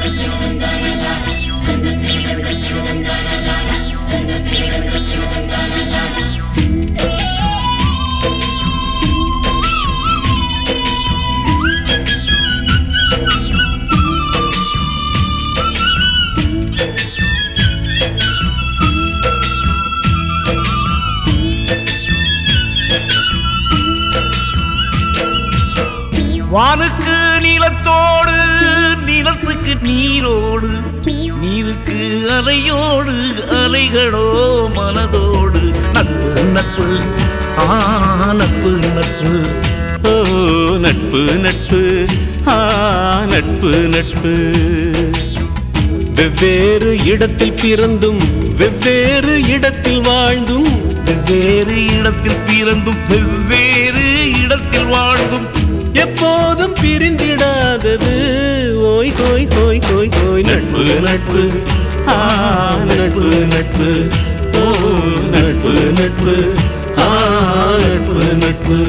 வானுக்கு நிலத்தோடு நிலத்துக்கு நீரோடு நீருக்கு அலையோடு அலைகளோ மனதோடு நட்பு நட்பு ஆ நட்பு நட்பு ஓ நட்பு நட்பு ஆ நட்பு நட்பு வெவ்வேறு இடத்தில் பிறந்தும் வெவ்வேறு இடத்தில் வாழ்ந்தும் வெவ்வேறு இடத்தில் பிறந்தும் வெவ்வேறு இடத்தில் வாழ்ந்தும் எப்போதும் பிரிந்திடாதது ஓய் ஹோய் ஹோய் ஹோய் ஹோய் நட்பு நட்பு ஆ நட்பு நட்பு ஓ நட்பு நட்பு ஆ நட்பு நட்பு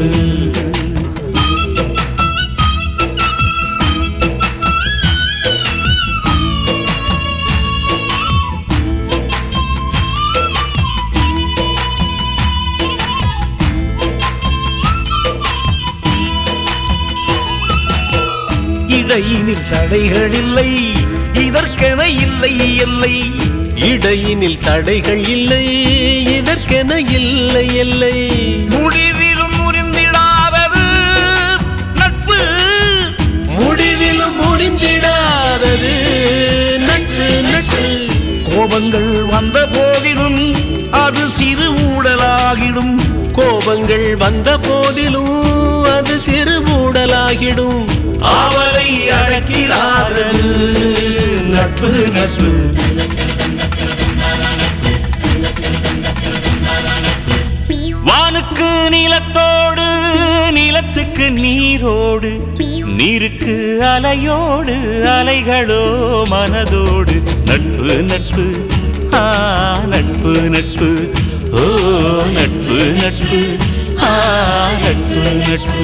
இடையினில் தடைகள் இல்லை இதற்கென இல்லை எல்லை இடையினில் தடைகள் இல்லை இதற்கென இல்லை எல்லை முடிவிலும் முறிந்திடாதது நட்பு முடிவிலும் முறிந்திடாதது நட்பு நட்பு கோபங்கள் வந்த போதிலும் அது சிறு ஊடலாகிடும் கோபங்கள் வந்த போதிலும் அது சிறு மூடலாகிடும் ஆவலை அடக்கிடாதது நட்பு நட்பு வானுக்கு நிலத்தோடு நிலத்துக்கு நீரோடு நீருக்கு அலையோடு அலைகளோ மனதோடு நட்பு நட்பு ஆ நட்பு நட்பு ஓ நட்பு நட்பு ஆ நட்பு நட்பு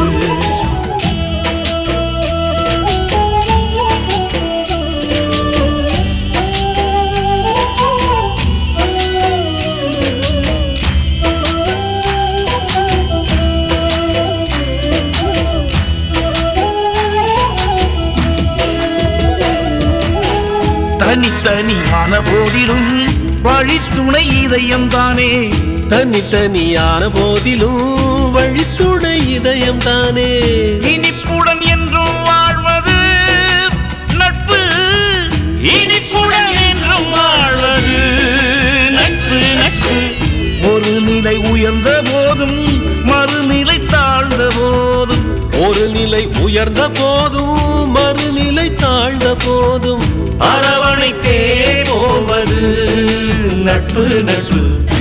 தனித்தனியான போதிலும் வழித்துணை இதயம் தானே தனித்தனியான போதிலும் வழித்துணை இதயம் தானே இனிப்புடன் என்றும் வாழ்வது நட்பு இனிப்புடன் என்றும் வாழ்வது நட்பு நட்பு ஒரு நிலை உயர்ந்த போதும் மறுநிலை தாழ்ந்த போதும் ஒரு நிலை உயர்ந்த போதும் மறுநிலை தாழ்ந்த போதும் அரவணைத்தே போவது நட்பு நட்பு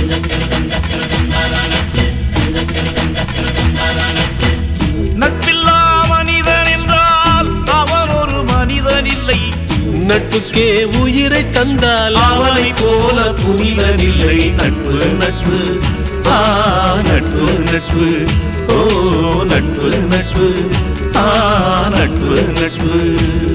நட்பில்லா மனிதன் என்றால் அவன் ஒரு மனிதன் இல்லை நட்புக்கே உயிரை தந்தால் அவனை போல புனிதன் இல்லை நட்பு நட்பு ஆ நட்பு நட்பு ஓ நட்பு நட்பு ஆ நட்பு நட்பு